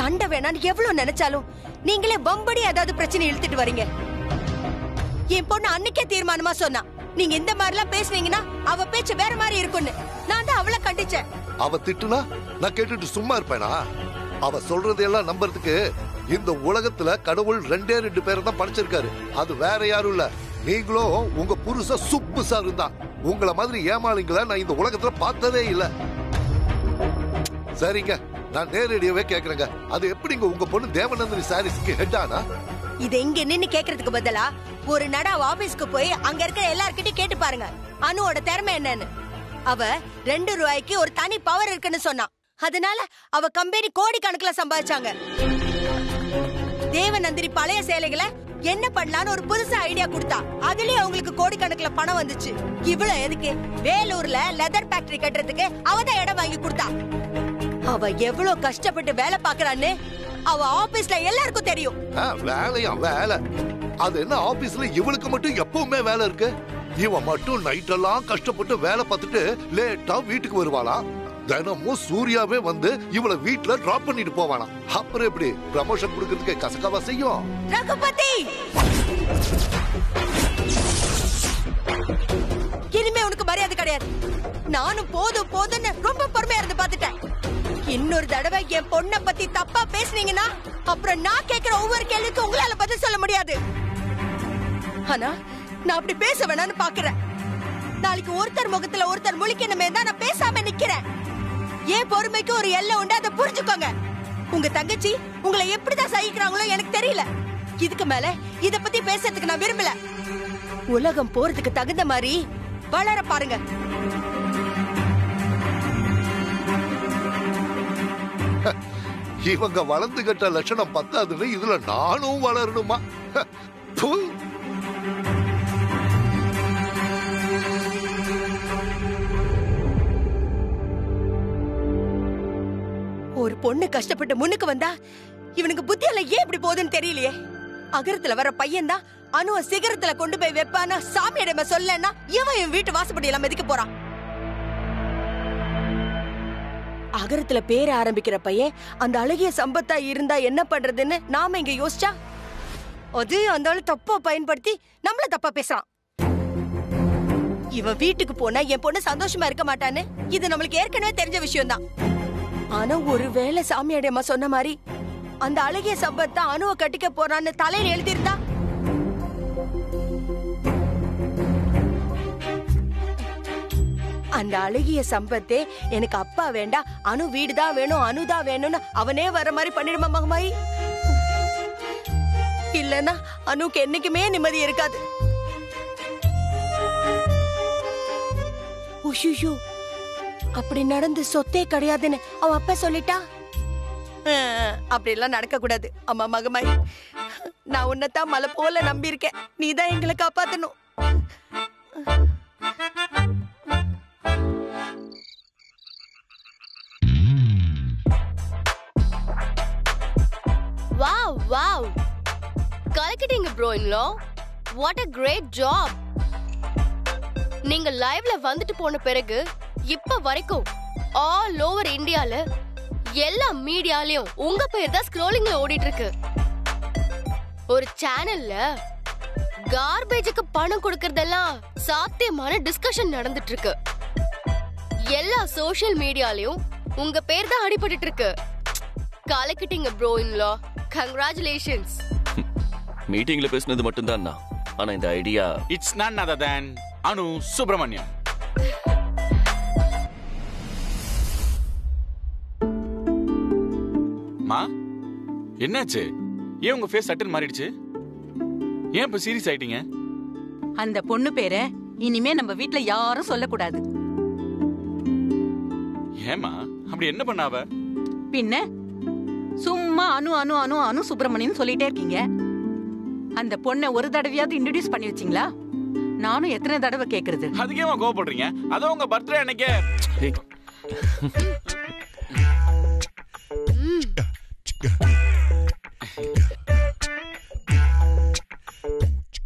சண்டை வேணான்னு எவ்வளவு நினைச்சாலும் நீங்களே பம்படி ஏதாவது பிரச்சனை இழுத்துட்டு வரீங்க என் பொண்ணு அன்னைக்கே தீர்மானமா சொன்னா நீங்க இந்த மாதிரி எல்லாம் பேசுனீங்கன்னா அவ பேச்சு வேற மாதிரி இருக்கும்னு நான் தான் அவளை கண்டிச்சேன் அவ திட்டுனா நான் கேட்டுட்டு சும்மா இருப்பேனா அவ சொல்றதையெல்லாம் நம்புறதுக்கு இந்த உலகத்துல கடவுள் ரெண்டே ரெண்டு பேரை தான் படைச்சிருக்காரு அது வேற யாரும் இல்ல நீங்களும் உங்க புருஷ சுப்பு சார் தான் உங்கள மாதிரி ஏமாளிங்களை நான் இந்த உலகத்துல பார்த்ததே இல்ல சரிங்க நான் நேரடியாவே கேக்குறேங்க அது எப்படிங்க உங்க பொண்ணு தேவநந்தினி சாரீஸ்க்கு ஹெட் ஆனா இத இங்க நின்னு கேக்குறதுக்கு பதிலா ஒரு நட அவ ஆபீஸ்க்கு போய் அங்க இருக்கிற எல்லார்கிட்டயும் கேட்டு பாருங்க அனுவோட திறமை என்னன்னு அவ ரெண்டு ரூபாய்க்கு ஒரு தனி பவர் இருக்குன்னு சொன்னா அதனால அவ கம்பெனி கோடி கணக்குல சம்பாதிச்சாங்க தேவநந்தினி பழைய சேலைகளை என்ன பண்ணலாம்னு ஒரு புதுசா ஐடியா கொடுத்தா அதுலயே அவங்களுக்கு கோடி கணக்குல பணம் வந்துச்சு இவ்வளவு எதுக்கு வேலூர்ல லெதர் ஃபேக்டரி கட்டுறதுக்கு அவ தான் இடம் வாங்கி கொடுத்தா அவ எவ்வளவு கஷ்டப்பட்டு வேலை பாக்குறான்னு அவ ஆபீஸ்ல எல்லாருக்கும் தெரியும் ஆ, வேலையா வேலை அது என்ன ஆபீஸ்ல இவளுக்கு மட்டும் எப்பவுமே வேலை இருக்கு இவன் மட்டும் நைட் எல்லாம் கஷ்டப்பட்டு வேலை பார்த்துட்டு லேட்டா வீட்டுக்கு வருவாளாம் தினமும் சூர்யாவே வந்து இவளை வீட்டுல டிராப் பண்ணிட்டு போவானாம் அப்புறம் எப்படி ப்ரமோஷன் கொடுக்கறதுக்கு கசக்காவா செய்யும் ரகுபதி இனிமே உனக்கு மரியாதை கிடையாது நானும் போதும் போதும்னு ரொம்ப பொறுமையா இருந்து பாத்துட்டேன் இன்னொரு தடவை என் பொண்ண பத்தி தப்பா பேசுனீங்கன்னா அப்புறம் நான் கேக்குற ஒவ்வொரு கேள்விக்கும் உங்களால பதில் சொல்ல முடியாது ஆனா நான் அப்படி பேச வேணாம்னு பாக்குறேன் நாளைக்கு ஒருத்தர் முகத்துல ஒருத்தர் முழிக்கணுமே தான் நான் பேசாம நிக்கிறேன் ஏன் பொறுமைக்கு ஒரு எல்லை உண்டு அதை புரிஞ்சுக்கோங்க உங்க தங்கச்சி உங்களை எப்படிதான் சகிக்கிறாங்களோ எனக்கு தெரியல இதுக்கு மேல இத பத்தி பேசுறதுக்கு நான் விரும்பல உலகம் போறதுக்கு தகுந்த மாதிரி வளர பாருங்க இவங்க வளர்ந்து கட்ட லட்சணம் பத்தாதுன்னு இதுல நானும் வளரணுமா ப்பு. ஒரு பொண்ணு கஷ்டப்பட்டு முன்னுக்கு வந்தா இவனுக்கு புத்தியெல்லாம் ஏன் இப்படி போகுதுன்னு தெரியலையே அகரத்துல வர பையன் தான் அணுவ சிகரத்துல கொண்டு போய் வைப்பானா சாமியிடம சொல்லன்னா இவன் என் வீட்டு வாசப்படி எல்லாம் மிதிக்க போறான் அகரத்துல பேர ஆரம்பிக்கிற பையன் அந்த அழகிய சம்பத்தா இருந்தா என்ன பண்றதுன்னு நாம இங்க யோசிச்சா அது அந்த ஆளு தப்பா பயன்படுத்தி நம்மள தப்பா பேசுறான் இவன் வீட்டுக்கு போனா என் பொண்ணு சந்தோஷமா இருக்க மாட்டான்னு இது நம்மளுக்கு ஏற்கனவே தெரிஞ்ச விஷயம்தான் ஆனா ஒருவேளை சாமியாடியம்மா சொன்ன மாதிரி அந்த அழகிய சம்பத் தான் அணுவை கட்டிக்க போறான்னு தலையில எழுதியிருந்தா அந்த அழகிய சம்பத்தே எனக்கு அப்பா வேண்டாம் அணு வீடுதான் வேணும் அணுதான் வேணும்னு அவனே வர மாதிரி பண்ணிடுமா மகமாயி இல்லனா அணுக்கு என்னைக்குமே நிம்மதி இருக்காது உஷுஷு அப்படி நடந்து சொத்தே கிடையாதுன்னு அவன் அப்பா சொல்லிட்டா அப்படி எல்லாம் நடக்க கூடாது அம்மா மகமாயி நான் உன்னைத்தான் மலை போல நம்பி இருக்கேன் நீ தான் எங்களை காப்பாத்தணும் வாவ் வாவ் கலக்கிட்டீங்க ப்ரோ இன்லோ வாட் அ கிரேட் ஜாப் நீங்க லைவ்ல வந்துட்டு போன பிறகு இப்ப வரைக்கும் ஆல் ஓவர் இந்தியால எல்லா மீடியாலயும் உங்க பேர் தான் ஸ்க்ரோலிங்ல ஓடிட்டு இருக்கு ஒரு சேனல்ல கார்பேஜுக்கு பணம் கொடுக்கறதெல்லாம் சாத்தியமான டிஸ்கஷன் நடந்துட்டு இருக்கு எல்லா சோஷியல் மீடியாலயும் உங்க பேர் தான் அடிபட்டுட்டு இருக்கு கலக்கிட்டீங்க ப்ரோ இன்லா கங்க்ராச்சுலேஷன்ஸ் மீட்டிங்ல பேசுனது மட்டும்தான் ஆனா இந்த idea it's none other than Anu Subramaniam மா என்னாச்சு ஏன் உங்க ஃபேஸ் சட்டன் மாறிடுச்சு ஏன் இப்ப சீரியஸ் ஆயிட்டீங்க அந்த பொண்ணு பேரை இனிமே நம்ம வீட்ல யாரும் சொல்லக்கூடாது ஏமா அப்படி என்ன பண்ணாவ பின்ன சும்மா அனு அனு அனு அனு சுப்பிரமணியன் சொல்லிட்டே இருக்கீங்க அந்த பொண்ணை ஒரு தடவையாவது இன்ட்ரடியூஸ் பண்ணி வச்சீங்களா நானும் எத்தனை தடவை கேக்குறது அதுக்கேமா கோவப்படுறீங்க அதான் உங்க பர்த்டே அன்னைக்கே ஏய்,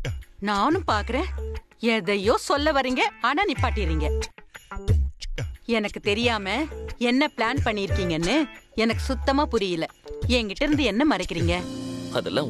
நானும் பாக்குறேன் எதையோ சொல்ல வரீங்க ஆனா நிப்பாட்டிடுறீங்க எனக்கு தெரியாம என்ன பிளான் பண்ணிருக்கீங்கன்னு எனக்கு சுத்தமா புரியல என்கிட்ட இருந்து என்ன மறைக்கிறீங்க அதெல்லாம்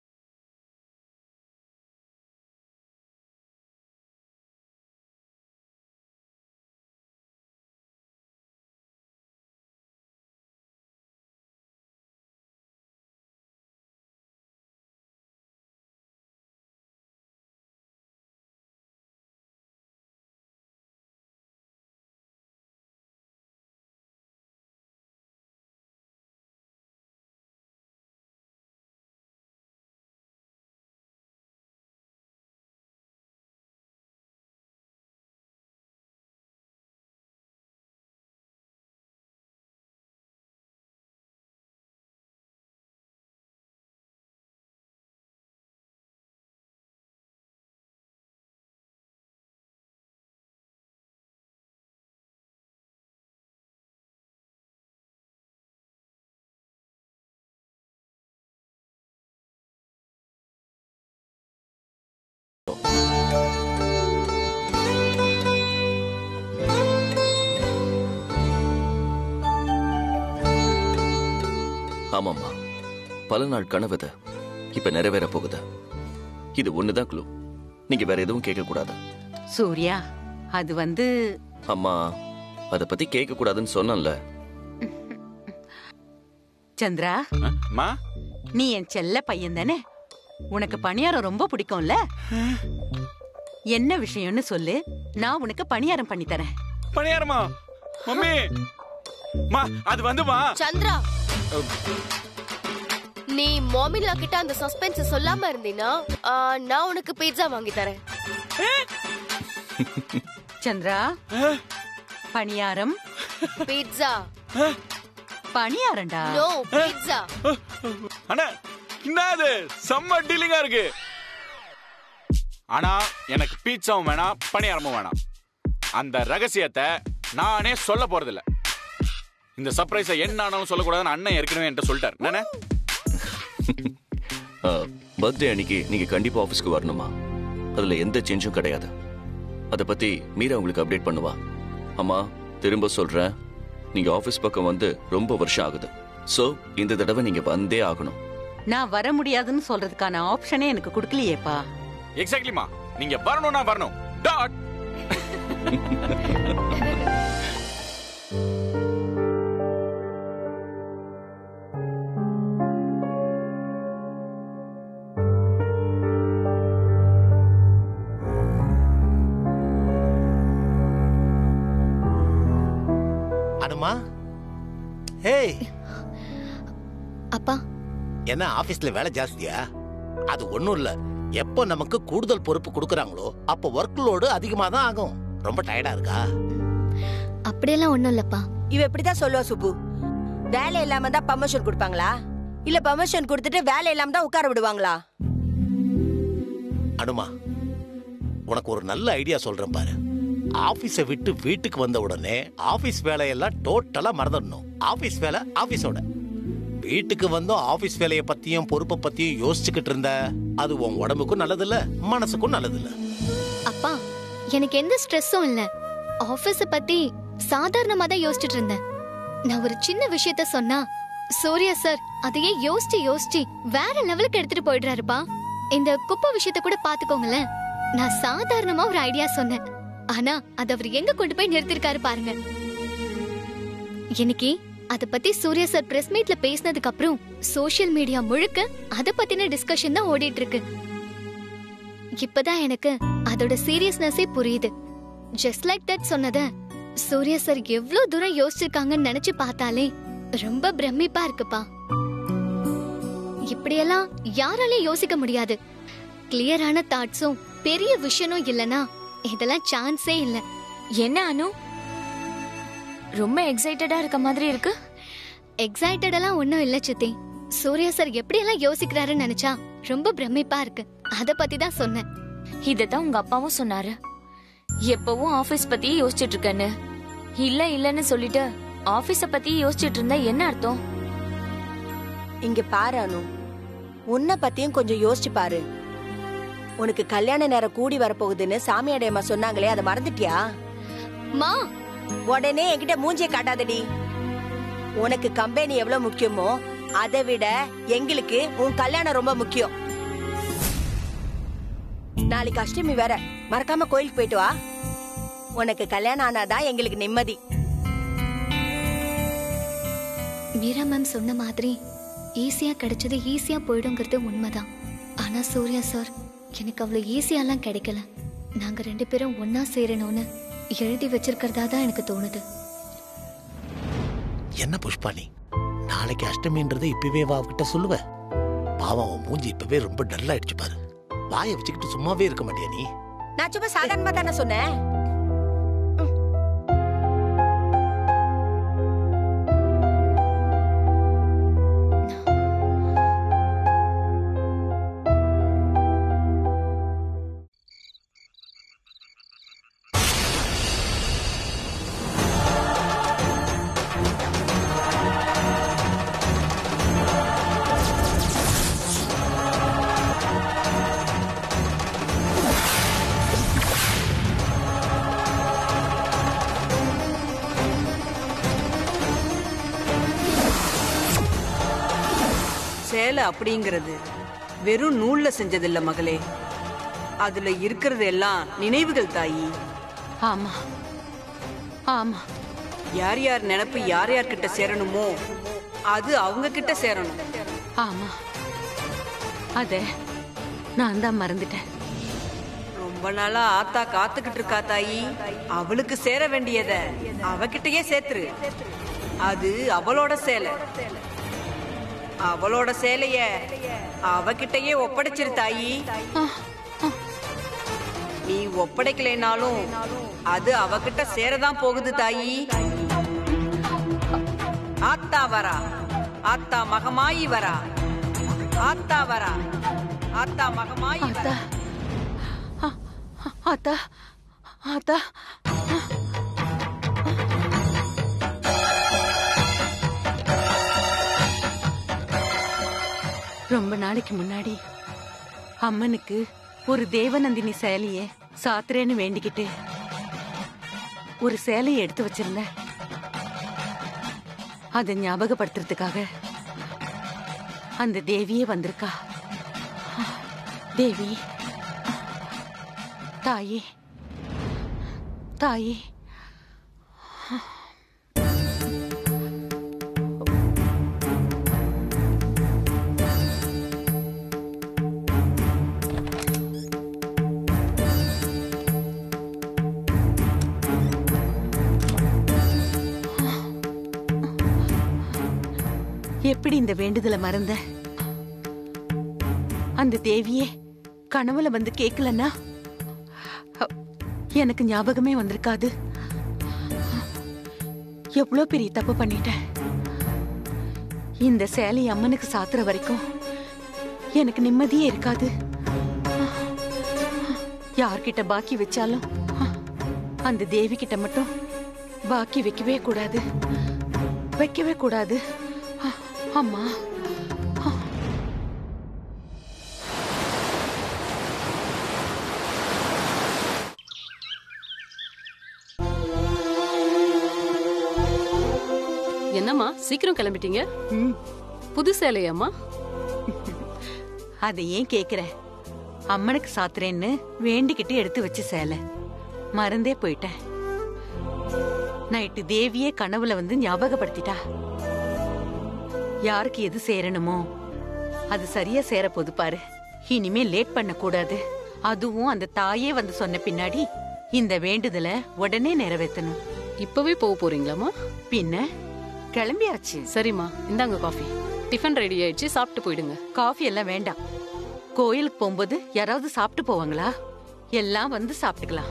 ஆமாம்மா பல நாள் கனவு இது இப்ப நிறைவேற போகுது இது ஒண்ணுதான் க்ளூ நீங்க வேற எதுவும் கேட்க கூடாது சூர்யா அது வந்து அம்மா அத பத்தி கேட்க கூடாதுன்னு சொன்னேன்ல சந்திரா மா நீ என் செல்ல பையன் தானே உனக்கு பணியாரம் ரொம்ப பிடிக்கும்ல என்ன விஷயம்னு சொல்லு நான் உனக்கு பணியாரம் பண்ணி தரேன் பணியாரமா மம்மி மா அது வந்துமா சந்திரா நீ மாமிலா கிட்ட அந்த சஸ்பென்ஸ் சொல்லாம இருந்தீனா ஆ, நான் உனக்கு பீட்சா வாங்கி தரேன் சந்திரா பணியாரம் பீட்சா பணியாரம்டா நோ பீட்சா அண்ணா என்னது செம்ம டீலிங்கா இருக்கு ஆனா எனக்கு பீட்சாவும் வேணாம் பணியாரமும் வேணாம் அந்த ரகசியத்தை நானே சொல்ல போறதில்ல இந்த சர்ப்ரைஸை என்ன ஆனாலும் சொல்லக்கூடாதுன்னு அண்ணன் ஏற்கனவே என்கிட்ட சொல்லிட்டார் என்னண்ணே பர்த்டே அன்னைக்கு நீங்க கண்டிப்பா ஆபீஸ்க்கு வரணுமா அதுல எந்த சேஞ்சும் கிடையாது அத பத்தி மீரா உங்களுக்கு அப்டேட் பண்ணுவா அம்மா திரும்ப சொல்றேன் நீங்க ஆபீஸ் பக்கம் வந்து ரொம்ப வருஷம் ஆகுது சோ இந்த தடவை நீங்க வந்தே ஆகணும் நான் வர முடியாதுன்னு சொல்றதுக்கான ஆப்ஷனே எனக்கு கொடுக்கலையேப்பா எக்ஸாக்ட்லிமா நீங்க வரணும்னா வரணும் டாட் அனுமா ஹேய் அப்பா என்ன ஆபீஸ்ல வேலை ஜாஸ்தியா அது ஒண்ணும் இல்ல எப்போ நமக்கு கூடுதல் பொறுப்பு கொடுக்கறாங்களோ அப்போ ஒர்க் லோடு அதிகமா தான் ஆகும் ரொம்ப டயர்டா இருக்கா அப்படியெல்லாம் ஒண்ணும் இல்லப்பா இவ இப்படிதான் சொல்லுவா சுப்பு வேலை இல்லாம தான் பர்மிஷன் கொடுப்பாங்களா இல்ல பர்மிஷன் கொடுத்துட்டு வேலை இல்லாம தான் உட்கார விடுவாங்களா அனுமா உனக்கு ஒரு நல்ல ஐடியா சொல்றேன் பாரு ஆபீஸை விட்டு வீட்டுக்கு வந்த உடனே ஆபீஸ் வேலையெல்லாம் டோட்டலா மறந்துடணும் ஆபீஸ் வேலை ஆபீஸோட வீட்டுக்கு வந்தும் ஆபீஸ் வேலைய பத்தியும் பொறுப்பை பத்தியும் யோசிச்சுக்கிட்டு இருந்த அது உன் உடம்புக்கும் நல்லதில்ல மனசுக்கும் நல்லதில்ல அப்பா எனக்கு எந்த ஸ்ட்ரெஸ்ஸும் இல்ல ஆபீஸ பத்தி சாதாரணமா தான் யோசிச்சுட்டு இருந்தேன் நான் ஒரு சின்ன விஷயத்த சொன்னா சூர்யா சார் அதையே யோசிச்சு யோசிச்சு வேற லெவலுக்கு எடுத்துட்டு போயிடுறாருப்பா இந்த குப்பை விஷயத்த கூட பாத்துக்கோங்களேன் நான் சாதாரணமா ஒரு ஐடியா சொன்னேன் ஆனா அது அவர் எங்க கொண்டு போய் நிறுத்திருக்காரு பாருங்க இன்னைக்கு அத பத்தி சூர்யா சார் பிரஸ் மீட்ல பேசினதுக்கு அப்புறம் சோஷியல் மீடியா முழுக்க அத பத்தின டிஸ்கஷன் தான் ஓடிட்டு இருக்கு இப்பதான் எனக்கு அதோட சீரியஸ்னஸே புரியுது ஜஸ்ட் லைக் தட் சொன்னத சூர்யா சார் எவ்வளவு தூரம் யோசிச்சிருக்காங்கன்னு நினைச்சு பார்த்தாலே ரொம்ப பிரமிப்பா இருக்குப்பா இப்படியெல்லாம் யாராலையும் யோசிக்க முடியாது கிளியரான தாட்ஸும் பெரிய விஷனும் இல்லனா இதெல்லாம் சான்ஸே இல்ல என்ன அனு ரொம்ப எக்ஸைட்டடா இருக்க மாதிரி இருக்கு எக்ஸைட்டடெல்லாம் ஒண்ணும் இல்ல சித்தி சூர்யா சார் எப்படியெல்லாம் யோசிக்கிறாருன்னு நினைச்சா ரொம்ப பிரமிப்பா இருக்கு அத பத்தி தான் சொன்னேன் இததான் உங்க அப்பாவும் சொன்னாரு எப்பவும் ஆபீஸ் பத்தி யோசிச்சுட்டு இருக்கேன்னு இல்ல இல்லன்னு சொல்லிட்டு ஆபீஸ பத்தி யோசிச்சுட்டு இருந்தா என்ன அர்த்தம் இங்க பாரு அனு உன்னை பத்தியும் கொஞ்சம் யோசிச்சு பாரு உனக்கு கல்யாண நேரம் கூடி வரப்போகுதுன்னு சாமியாடையம்மா சொன்னாங்களே அதை மறந்துட்டியா மா உடனே என்கிட்ட மூஞ்சிய காட்டாதடி உனக்கு கம்பெனி எவ்வளவு முக்கியமோ அதை விட எங்களுக்கு உன் கல்யாணம் ரொம்ப முக்கியம் நாளைக்கு அஷ்டமி வேற மறக்காம கோயிலுக்கு போயிட்டு வா உனக்கு கல்யாணம் ஆனாதான் எங்களுக்கு நிம்மதி மீரா மேம் சொன்ன மாதிரி ஈஸியா கிடைச்சது ஈஸியா போயிடுங்கிறது உண்மைதான் ஆனா சூர்யா சார் எனக்கு அவ்வளவு ஈஸியாலாம் கிடைக்கல நாங்க ரெண்டு பேரும் ஒன்னா சேரணும்னு எழுதி வச்சிருக்கிறதா தான் எனக்கு தோணுது என்ன புஷ்பா நீ நாளைக்கு அஷ்டமின்றதை இப்பவே வா கிட்ட சொல்லுவ பாவம் அவன் மூஞ்சி இப்பவே ரொம்ப டல் ஆயிடுச்சு பாரு வாயை வச்சுக்கிட்டு சும்மாவே இருக்க மாட்டியா நீ நான் சும்மா சாதாரணமா தானே சொன்னேன் சேலை அப்படிங்கிறது வெறும் நூல்ல செஞ்சதில்ல மகளே அதுல இருக்கிறது எல்லாம் நினைவுகள் தாயி ஆமா ஆமா யார் யார் நினைப்பு யார் யார் கிட்ட சேரணுமோ அது அவங்க கிட்ட சேரணும் ஆமா அத நான் தான் மறந்துட்டேன் ரொம்ப நாளா ஆத்தா காத்துக்கிட்டு இருக்கா தாயி அவளுக்கு சேர வேண்டியத அவகிட்டயே சேர்த்துரு அது அவளோட சேலை அவளோட சேலைய அவகிட்டயே ஒப்படைச்சிரு தாயி நீ ஒப்படைக்கலைனாலும் அது அவகிட்ட சேரதான் போகுது தாயி ஆத்தா வரா ஆத்தா மகமாயி வரா ஆத்தா வரா ஆத்தா மகமாயி வரா ஆத்தா ஆத்தா ரொம்ப நாளைக்கு முன்னாடி அம்மனுக்கு ஒரு தேவநந்தினி சேலைய சாத்துறேன்னு வேண்டிக்கிட்டு ஒரு சேலையை எடுத்து வச்சிருந்தேன் அதை ஞாபகப்படுத்துறதுக்காக அந்த தேவியே வந்திருக்கா தேவி தாயே தாயே எப்படி இந்த வேண்டுதலை மறந்த அந்த தேவியே கனவுல வந்து கேட்கலன்னா அ, எனக்கு ஞாபகமே வந்திருக்காது எவ்வளோ பெரிய தப்பு பண்ணிட்டேன் இந்த சேலை அம்மனுக்கு சாத்துற வரைக்கும் எனக்கு நிம்மதியே இருக்காது யார்கிட்ட பாக்கி வச்சாலும் அந்த தேவி கிட்ட மட்டும் பாக்கி வைக்கவே கூடாது வைக்கவே கூடாது அ- அம்மா என்னம்மா சீக்கிரம் கிளம்பிட்டீங்க ம், புது சேலையாம்மா அதை ஏன் கேக்குற அம்மனுக்கு சாத்துறேன்னு வேண்டிக்கிட்டு எடுத்து வச்ச சேலை மறந்தே போயிட்டேன் நைட்டு தேவியே கனவுல வந்து ஞாபகப்படுத்திட்டா யாருக்கு எது சேரணுமோ அது சரியா சேர போது பாரு இனிமே லேட் பண்ண கூடாது அதுவும் அந்த தாயே வந்து சொன்ன பின்னாடி இந்த வேண்டுதலை உடனே நிறைவேற்றணும் இப்பவே போக போறீங்களாம்மா பின்ன கிளம்பியாச்சு சரிம்மா இந்தாங்க காஃபி டிஃபன் ரெடி ஆயிடுச்சு சாப்பிட்டு போயிடுங்க காஃபி எல்லாம் வேண்டாம் கோயிலுக்கு போகும்போது யாராவது சாப்பிட்டு போவாங்களா எல்லாம் வந்து சாப்பிட்டுக்கலாம்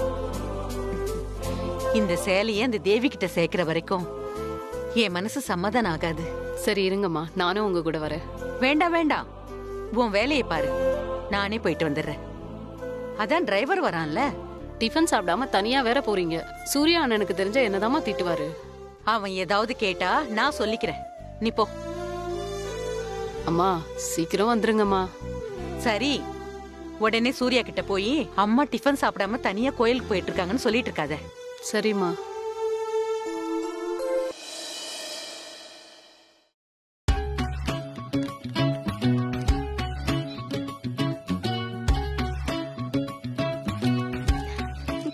இந்த சேலையை அந்த தேவி கிட்ட சேர்க்கிற வரைக்கும் என் மனசு சமாதானம் ஆகாது சரி இருங்கம்மா நானும் உங்க கூட வரேன் வேண்டாம் வேண்டாம் உன் வேலையை பாரு நானே போயிட்டு வந்துடுறேன் அதான் டிரைவர் வரான்ல டிஃபன் சாப்பிடாம தனியா வேற போறீங்க சூர்யா அண்ணனுக்கு தெரிஞ்ச என்னதாம்மா திட்டுவாரு அவன் ஏதாவது கேட்டா நான் சொல்லிக்கிறேன் நீ போ அம்மா சீக்கிரம் வந்துருங்கம்மா சரி உடனே சூர்யா கிட்ட போய் அம்மா டிஃபன் சாப்பிடாம தனியா கோயிலுக்கு போயிட்டு இருக்காங்கன்னு சொல்லிட்டு இருக்காத சரிம்மா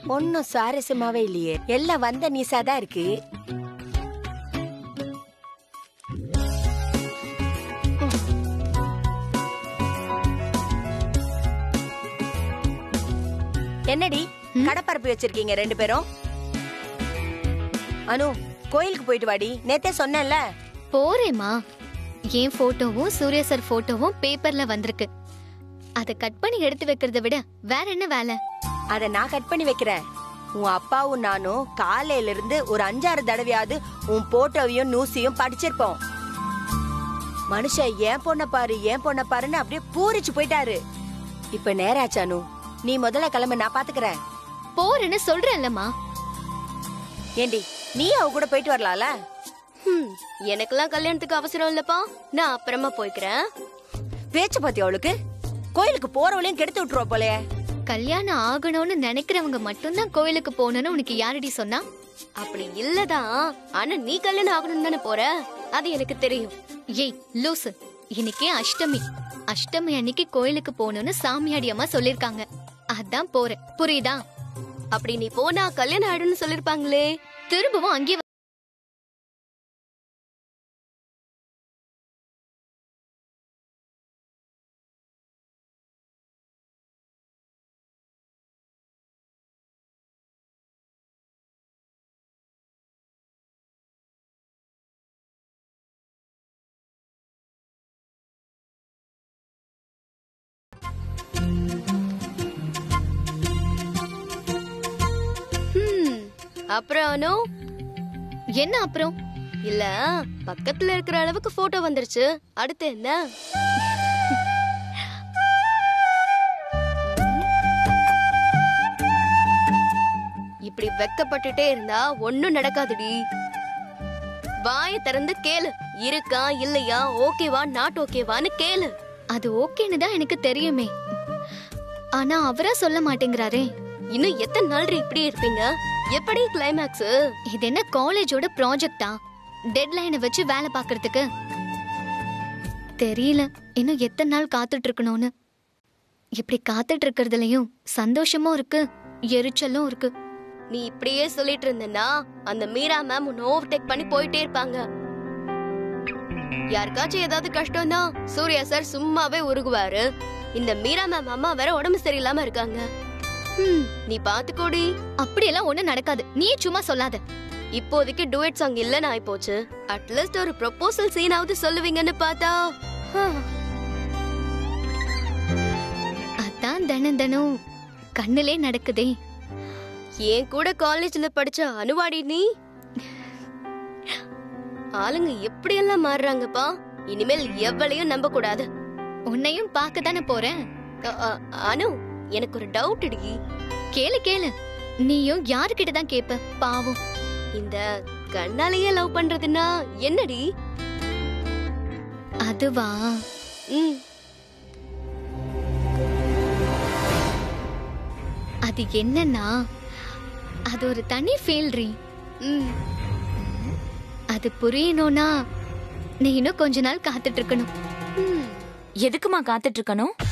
ஒன்னும் சுவாரஸ்யமாவே இல்லையே எல்லாம் வந்த நீசா தான் இருக்கு என்னடி கடப்பரப்பி வச்சிருக்கீங்க ரெண்டு பேரும் அனு கோயிலுக்கு போயிட்டு வாடி நேத்தே சொன்னேன்ல போறேம்மா என் போட்டோவும் சூர்யா சார் போட்டோவும் பேப்பர்ல வந்திருக்கு அதை கட் பண்ணி எடுத்து வைக்கிறத விட வேற என்ன வேலை அத நான் கட் பண்ணி வைக்கிறேன் உன் அப்பாவும் நானும் காலையில இருந்து ஒரு அஞ்சாறு தடவையாவது உன் போட்டோவையும் நூசியும் படிச்சிருப்போம் மனுஷன் ஏன் பொண்ண பாரு ஏன் பொண்ண பாருன்னு அப்படியே பூரிச்சு போயிட்டாரு இப்ப நேராச்சானு நீ முதல்ல கிளம்பு நான் பாத்துக்கிறேன் போறேன்னு சொல்றேன்லம்மா ஏண்டி நீ அவ கூட போயிட்டு வரலாம்ல ஹம், எனக்கெல்லாம் கல்யாணத்துக்கு அவசரம் இல்லப்பா நான் அப்புறமா போய்க்கிறேன் பேச்சு பாத்தி அவளுக்கு கோயிலுக்கு போறவளையும் கெடுத்து விட்டுருவா போலயே கல்யாணம் ஆகணும்னு நினைக்கிறவங்க மட்டும்தான் கோயிலுக்கு போகணும்னு உனக்கு யாரடி சொன்னா அப்படி இல்லதான் ஆனா நீ கல்யாணம் ஆகணும்னு தானே போற அது எனக்கு தெரியும் ஏய் லூசு இன்னைக்கே அஷ்டமி அஷ்டமி அன்னைக்கு கோயிலுக்கு போகணும்னு சாமியாடி அம்மா சொல்லிருக்காங்க அதான் போறேன் புரியுதா அப்படி நீ போனா கல்யாணம் ஆயிடும்னு சொல்லிருப்பாங்களே திரும்பவும் அங்கேயே ஹம், அப்புறம் அனு என்ன அப்புறம் இல்ல பக்கத்துல இருக்கிற அளவுக்கு போட்டோ வந்துருச்சு அடுத்து என்ன இப்படி வெக்கப்பட்டுட்டே இருந்தா ஒண்ணும் நடக்காதுடி வாய திறந்து கேளு இருக்கா இல்லையா ஓகேவா நாட் ஓகேவான்னு கேளு அது ஓகேன்னு தான் எனக்கு தெரியுமே ஆனா அவரா சொல்ல மாட்டேங்கிறாரே இன்னும் எத்தனை நாள் இப்படி இருப்பீங்க எப்படி கிளைமேக்ஸ் இது என்ன காலேஜோட ப்ராஜெக்டா டெட்லைனை வச்சு வேலை பார்க்கறதுக்கு தெரியல இன்னும் எத்தனை நாள் காத்துட்டு இருக்கணும்னு இப்படி காத்துட்டு இருக்கிறதுலயும் சந்தோஷமும் இருக்கு எரிச்சலும் இருக்கு நீ இப்படியே சொல்லிட்டு இருந்தனா அந்த மீரா மேம் உன்னை ஓவர்டேக் பண்ணி போயிட்டே இருப்பாங்க யாருக்காச்சும் ஏதாவது கஷ்டம்னா சூர்யா சார் சும்மாவே உருகுவாரு இந்த மீரா மேம் அம்மா வேற உடம்பு சரியில்லாம இருக்காங்க ஹம், நீ பாத்துக்கோடி அப்படியெல்லாம் ஒண்ணும் நடக்காது நீ சும்மா சொல்லாத இப்போதைக்கு டூயட் சாங் இல்லன்னு ஆயிப்போச்சு அட்லீஸ்ட் ஒரு ப்ரொபோசல் சீனாவது சொல்லுவீங்கன்னு பார்த்தா ஹம், அதான் தினம் தினம் கண்ணுலே நடக்குதே என் கூட காலேஜ்ல படிச்ச அனுவாடி நீ ஆளுங்க எப்படியெல்லாம் மாறுறாங்கப்பா இனிமேல் எவ்வளையும் நம்ப கூடாது உன்னையும் பார்க்க தானே போறேன் அ- அ- அனு எனக்கு ஒரு டவுட் டி கேளு கேளு நீயும் யாருக்கிட்ட தான் கேப்ப பாவம் இந்த கண்ணாலேயே லவ் பண்றதுன்னா என்னடி அதுவா ம் அது என்னன்னா அது ஒரு தனி ஃபீல்ரி ம் அது புரியணும்னா நீ இன்னும் கொஞ்ச நாள் காத்துட்டு இருக்கணும் எதுக்குமா காத்துட்டு இருக்கணும்